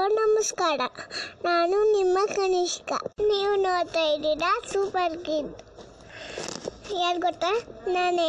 ನಮಸ್ಕಾರ ನಾನು ನಿಮ್ಮ ಕನಿಷ್ಕ ನೀವು ನೋಡ್ತಾ ಇದ್ದೀರಾ ಸೂಪರ್ ಕಿಡ್ ಯಾರು ಗೊತ್ತಾ ನಾನೇ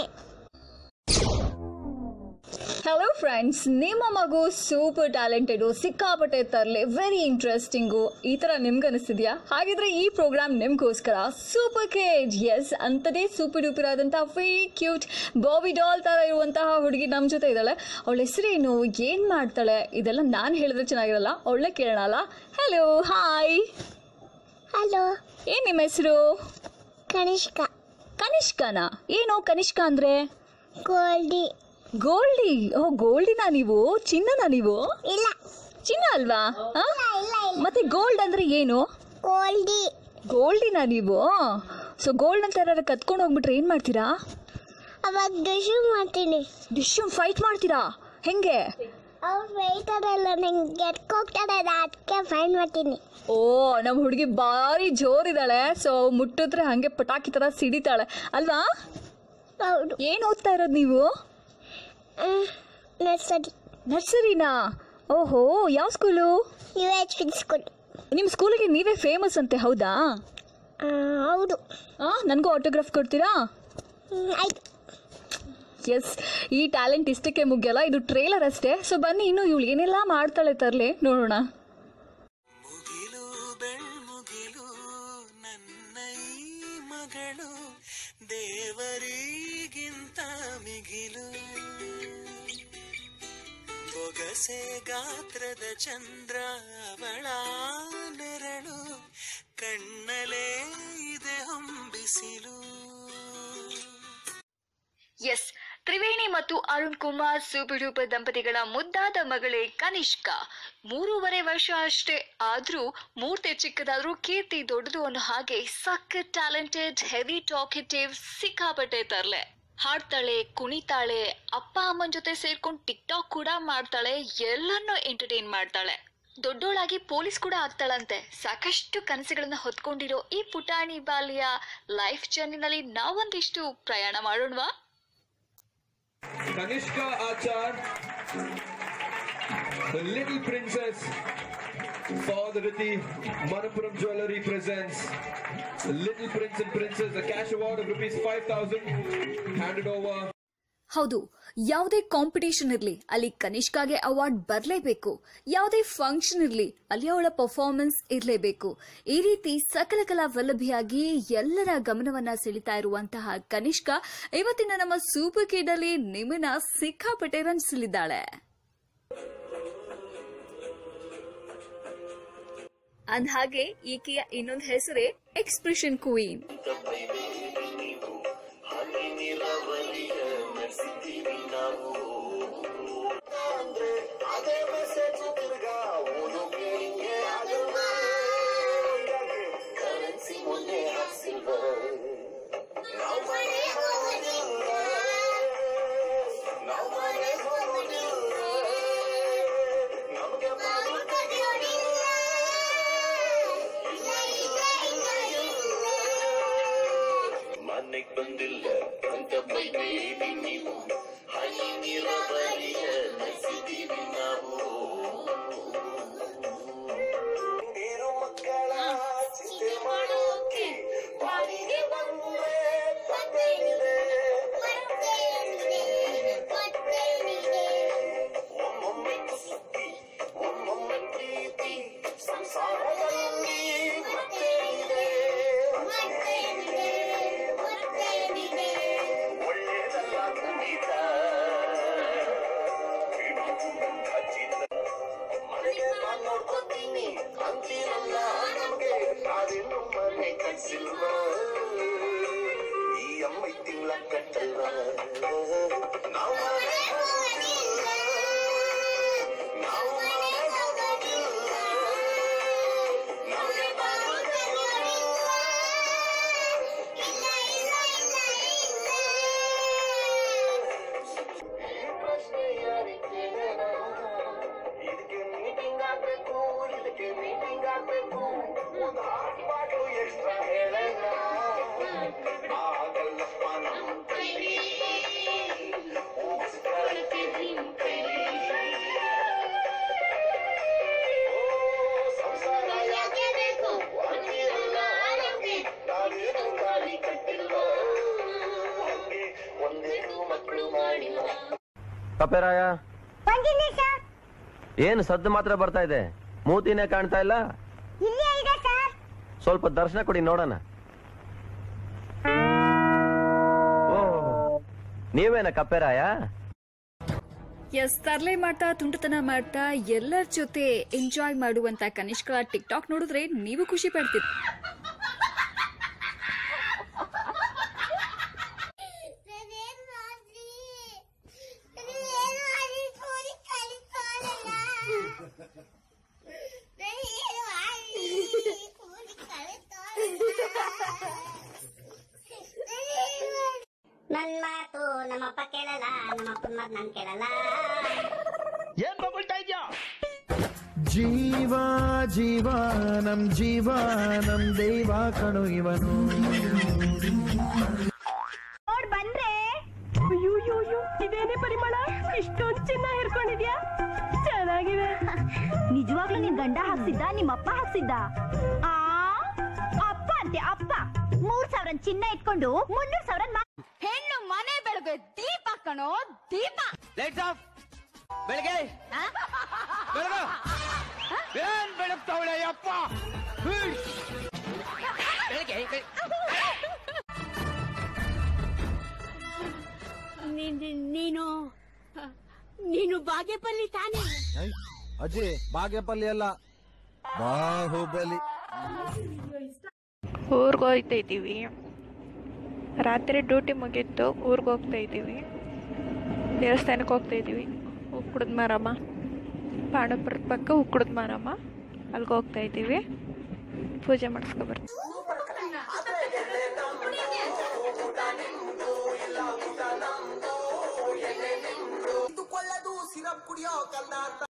ಹಲೋ ಫ್ರೆಂಡ್ಸ್ ನಿಮ್ಮ ಮಗು ಸೂಪರ್ ಟ್ಯಾಲೆಂಟೆಡು ಸಿಕ್ಕಾಪಟ್ಟೆ ತರಲೆ ವೆರಿ ಇಂಟ್ರೆಸ್ಟಿಂಗು ಈ ಥರ ನಿಮ್ಗೆ ಅನಿಸ್ತಿದ್ಯಾ ಹಾಗಿದ್ರೆ ಈ ಪ್ರೋಗ್ರಾಮ್ ನಿಮಗೋಸ್ಕರ ಸೂಪರ್ ಕೇಜ್ ಎಸ್ ಅಂಥದೇ ಸೂಪರ್ ಡೂಪರ್ ಆದಂತಹ ವೆರಿ ಕ್ಯೂಟ್ ಬಾಬಿ ಡಾಲ್ ಥರ ಇರುವಂತಹ ಹುಡುಗಿ ನಮ್ಮ ಜೊತೆ ಇದ್ದಾಳೆ ಅವಳ ಹೆಸರೇನು ಏನು ಮಾಡ್ತಾಳೆ ಇದೆಲ್ಲ ನಾನು ಹೇಳಿದ್ರೆ ಚೆನ್ನಾಗಿರಲ್ಲ ಅವಳೇ ಕೇಳೋಣ ಅಲ್ಲ ಹಲೋ ಹಾಯ್ ಹಲೋ ಏನು ನಿಮ್ಮ ಹೆಸರು ಕನಿಷ್ಕ ಕನಿಷ್ಕನಾ ಏನು ಕನಿಷ್ಕ ಅಂದರೆ ಗೋಲ್ಡಿ ಗೋಲ್ಡಿ ಓ ಗೋಲ್ಡಿನಾ ನೀವು ಚಿನ್ನನಾ ನೀವು ಇಲ್ಲ ಚಿನ್ನ ಅಲ್ವಾ ಆ? ಇಲ್ಲ ಇಲ್ಲ ಇಲ್ಲ ಮತ್ತೆ ಗೋಲ್ಡ್ ಅಂದ್ರೆ ಏನು ಗೋಲ್ಡಿ ಗೋಲ್ಡಿನ ನೀವು ಸೊ ಗೋಲ್ಡ್ ಅಂತ ಯಾರು ಕತ್ಕೊಂಡು ಹೋಗ್ಬಿಟ್ರೆ ಏನು ಮಾಡ್ತೀರಾ ಅವಾಗ ಡಿಶು ಮಾಡ್ತೀನಿ ಡಿಶ್ ಫೈಟ್ ಮಾಡ್ತೀರಾ ಹೆಂಗೆ ಅವ್ರು ಬೈತಾರಲ್ಲ ನಂಗೆ ಎತ್ಕೋಗ್ತಾರೆ ಅದಕ್ಕೆ ಫೈನ್ ಮಾಡ್ತೀನಿ ಓ ನಮ್ಮ ಹುಡುಗಿ ಭಾರಿ ಜೋರಿದ್ದಾಳೆ ಸೊ ಮುಟ್ಟಿದ್ರೆ ಹಾಗೆ ಪಟಾಕಿ ಥರ ಸಿಡಿತಾಳೆ ಅಲ್ವಾ ಹೌದು ಏನು ಓದ್ತಾ ಇರೋದು ನೀವು ನರ್ಸರಿ ನರ್ಸರಿನಾ ಓಹೋ ಯಾವ ಸ್ಕೂಲು ಯು ಎಚ್ ಫಿಲ್ ಸ್ಕೂಲ್ ನಿಮ್ಮ ಸ್ಕೂಲಿಗೆ ನೀವೇ ಫೇಮಸ್ ಅಂತೆ ಹೌದಾ ಹೌದು ಹಾಂ ನನಗೂ ಆಟೋಗ್ರಾಫ್ ಕೊಡ್ತೀರಾ ಹ್ಮ್, ಆಯ್ತು ಎಸ್ ಈ ಟ್ಯಾಲೆಂಟ್ ಇಷ್ಟಕ್ಕೆ ಮುಗಿಯಲ್ಲ ಇದು ಟ್ರೇಲರ್ ಅಷ್ಟೇ ಸೊ ಬನ್ನಿ ಇನ್ನು ಇವಳು ಏನೆಲ್ಲ ಮಾಡ್ತಾಳೆ ತರಲೆ ನೋಡೋಣ ಮುಗಿಲು ಬೆಳ್ಮುಗಿಲು ನನ್ನ ಈ ಮಗಳು ದೇವರಿಗಿಂತ ಮಿಗಿಲು ಬೊಗಸೆ ಗಾತ್ರದ ಚಂದ್ರ ಅವಳ ನೆರಳು ಕಣ್ಣಲೇ ಇದೆ ಹೊಂಬಿಸಿಲು ಎಸ್ ತ್ರಿವೇಣಿ ಮತ್ತು ಅರುಣ್ ಕುಮಾರ್ ಸೂಪರ್ ಡೂಪರ್ ದಂಪತಿಗಳ ಮುದ್ದಾದ ಮಗಳೇ ಕನಿಷ್ಕ ಮೂರುವರೆ ವರ್ಷ ಅಷ್ಟೇ ಆದ್ರೂ ಮೂರ್ತಿ ಚಿಕ್ಕದಾದ್ರೂ ಕೀರ್ತಿ ದೊಡ್ಡದು ಅನ್ನೋ ಹಾಗೆ ಸಖತ್ ಟ್ಯಾಲೆಂಟೆಡ್ ಹೆವಿ ಟಾಕೆಟಿವ್ ಸಿಕ್ಕಾಪಟ್ಟೆ ತರ್ಲೆ ಹಾಡ್ತಾಳೆ ಕುಣಿತಾಳೆ ಅಪ್ಪ ಅಮ್ಮನ ಜೊತೆ ಸೇರ್ಕೊಂಡು ಟಿಕ್ ಟಾಕ್ ಕೂಡ ಮಾಡ್ತಾಳೆ ಎಲ್ಲನ್ನೂ ಎಂಟರ್ಟೈನ್ ಮಾಡ್ತಾಳೆ ದೊಡ್ಡೋಳಾಗಿ ಪೊಲೀಸ್ ಕೂಡ ಆಗ್ತಾಳಂತೆ ಸಾಕಷ್ಟು ಕನಸುಗಳನ್ನ ಹೊತ್ಕೊಂಡಿರೋ ಈ ಪುಟಾಣಿ ಬಾಲ್ಯ ಲೈಫ್ ಜರ್ನಿನಲ್ಲಿ ನಾವೊಂದಿಷ್ಟು ಪ್ರಯಾಣ ಮಾಡೋಣವಾ Kanishka Achar, the little princess, Father Riti Manapuram Jewelry presents the Little Prince and Princess, the cash award of rupees 5,000 handed over. ಹೌದು ಯಾವುದೇ ಕಾಂಪಿಟೇಷನ್ ಇರಲಿ ಅಲ್ಲಿ ಕನಿಷ್ಕಾಗೆ ಅವಾರ್ಡ್ ಬರಲೇಬೇಕು ಯಾವುದೇ ಫಂಕ್ಷನ್ ಇರಲಿ ಅಲ್ಲಿ ಅವಳ ಪರ್ಫಾರ್ಮೆನ್ಸ್ ಇರಲೇಬೇಕು ಈ ರೀತಿ ಸಕಲ ಕಲಾ ವಲ್ಲಭಿಯಾಗಿ ಎಲ್ಲರ ಗಮನವನ್ನ ಸೆಳಿತಾ ಇರುವಂತಹ ಕನಿಷ್ಕ ಇವತ್ತಿನ ನಮ್ಮ ಸೂಪರ್ ಕಿಡ್ ಅಲ್ಲಿ ನಿಮ್ಮನ್ನ ಸಿಕ್ಕಾಪಟ್ಟೆ ರಂಜಿಸಲಿದ್ದಾಳೆ ಅಂದ್ಹಾಗೆ ಈಕೆಯ ಇನ್ನೊಂದು ಹೆಸರೇ ಎಕ್ಸ್ಪ್ರೆಷನ್ ಕ್ವೀನ್ ಮನೆಗ್ ಬಂದಿಲ್ಲ ಅಂತ ಬೈಬೇಡಿ ನೀವು ಹನಿ ನೀರಾವರಿಯ ನಡೆಸಿದೀವಿ ನಾವು ನೀರು ಮಕ್ಕಳ ಚಿಂತೆ ಮಾಡೋಕೆ ಬಾಡಿಗೆ ಬಂದ್ರೆ ತಪ್ಪೇನಿದೆ ಒಮ್ಮೊಮ್ಮೆ ಕುಸುಕಿ ಒಮ್ಮೊಮ್ಮೆ ಪ್ರೀತಿ ಸಂಸಾರದಲ್ಲಿ ಮತ್ತೇನಿದೆ ಒಳ್ಳೆಯದಲ್ಲ ಖಂಡಿತ ಇದು ಖಚಿತ ಮನೆಗೆ ನಾನ್ ನೋಡ್ಕೊತೀನಿ ಅಂತೀರಲ್ಲ ನಮ್ಗೆ ನಾವಿನ್ನು ಮನೆ ಕಟ್ಸಿಲ್ವ ಈ ಅಮ್ಮ ತಿಂಗಳ ಕಟ್ಟಲ್ವ ನಾವು ಮನೆ ಹೋಗೋದಿಲ್ಲ. ನಾವು ಮನೆ ಹೋಗೋದಿಲ್ಲ. ನಮ್ಗೆ ಬರೋದಿಲ್ಲ. ಈ ಪ್ರಶ್ನೆ ಯಾರಿಗೆ ಕೇಳೋಣ? ಇದಕ್ಕೆ ಮೀಟಿಂಗ್ ಆಗ್ಬೇಕು ಇದಕ್ಕೆ ಮೀಟಿಂಗ್ ಆಗ್ಬೇಕು ಒಂದು ಹಾಟ್ ಬಾಟ್ಲು ಎಕ್ಸ್ಟ್ರಾ ಹೇಳೋಣ ಆಗಲ್ಲಪ್ಪ ನಮ್ಮ ಕೈಲಿ ಊಹಿಸ್ಕೊಳ್ತೀವಿ ನಿಮ್ ಕೈಲಿ. ಓ, ಕಪೇರಾಯ ಬಂದಿನಿ ಸರ್ ಏನು ಸದ್ದು ಮಾತ್ರ ಬರ್ತಾ ಇದೆ ಮೂತಿನೇ ಕಾಣ್ತಾ ಇಲ್ಲ ಇಲ್ಲೇ ಇದೆ ಸರ್ ಸ್ವಲ್ಪ ದರ್ಶನ ಕೊಡಿ ನೋಡೋಣ ಓ ನೀವೇನ ಕಪ್ಪೆರಾಯ ಎಸ್ ತರ್ಲೆ ಮಾಡ್ತಾ ತುಂಟತನ ಮಾಡ್ತಾ ಎಲ್ಲರ ಜೊತೆ ಎಂಜಾಯ್ ಮಾಡುವಂತ ಕನಿಷ್ಕ ಟಿಕ್ ಟಾಕ್ ನೋಡಿದ್ರೆ ನೀವು ಖುಷಿ ಪಡ್ತೀರಿ ನನ್ ಮಾತು ನಮ್ಮಪ್ಪ ಕೇಳಲ್ಲ ನಮ್ಮಪ್ಪನ ಮಾತು ನಾನ್ ಕೇಳಲ್ಲ ಜೀವ ಜೀವ ನಮ್ ಜೀವ ನಮ್ ದೈವ ಕಣು ಇವನು ನೋಡ್ ಬಂದ್ರೆ ಅಯ್ಯೋ ಇದೇನೇ ಪರಿಮಳ ಇಷ್ಟೊಂದು ಚಿನ್ನ ಹಿಡ್ಕೊಂಡಿದ್ಯಾ ಚೆನ್ನಾಗಿದೆ ನಿಜವಾಗ್ಲೂ ನಿನ್ ಗಂಡ ಹಾಕ್ಸಿದ್ದ ನಿಮ್ಮಪ್ಪ ಹಾಕ್ಸಿದ್ದ ಆ ಅಪ್ಪ ಅಂತೆ ಅಪ್ಪ ಮೂರ್ ಸಾವಿರ ಚಿನ್ನ ಇಟ್ಕೊಂಡು ಮುನ್ನೂರ್ ಸಾವಿರ ಹೆಣ್ಣು ಮನೆ ಬೆಳಗ್ಗೆ ದೀಪ ಕಣೋ ದೀಪ ಲೈಟ್ಸ್ ಆಫ್ ಬೆಳಗ್ಗೆ ಬೆಳಗ ಏನ್ ಬೆಳಗ್ತಾವಳೆ ಅಪ್ಪ ಬೆಳಗ್ಗೆ ನೀನು ನೀನು ಬಾಗೇಪಲ್ಲಿ ತಾನೇ ಅಜ್ಜಿ ಬಾಗೇಪಲ್ಲಿ ಅಲ್ಲ ಬಾಹುಬಲಿ ಊರಿಗೆ ಹೋಗ್ತಾ ಇದ್ದೀವಿ ರಾತ್ರಿ ಡ್ಯೂಟಿ ಮುಗೀತು ಊರಿಗೆ ಹೋಗ್ತಾ ಇದ್ದೀವಿ ದೇವಸ್ಥಾನಕ್ಕೆ ಹೋಗ್ತಾ ಇದ್ದೀವಿ ಉಕ್ಕುಡದ ಮಾರಮ್ಮ ಪಾಂಡವಪುರದ ಪಕ್ಕ ಉಕ್ಕುಡದ ಮಾರಮ್ಮ ಅಲ್ಲಿಗೆ ಹೋಗ್ತಾ ಇದ್ದೀವಿ ಪೂಜೆ ಮಾಡಿಸ್ಕೊ ಬರ್ತೀವಿ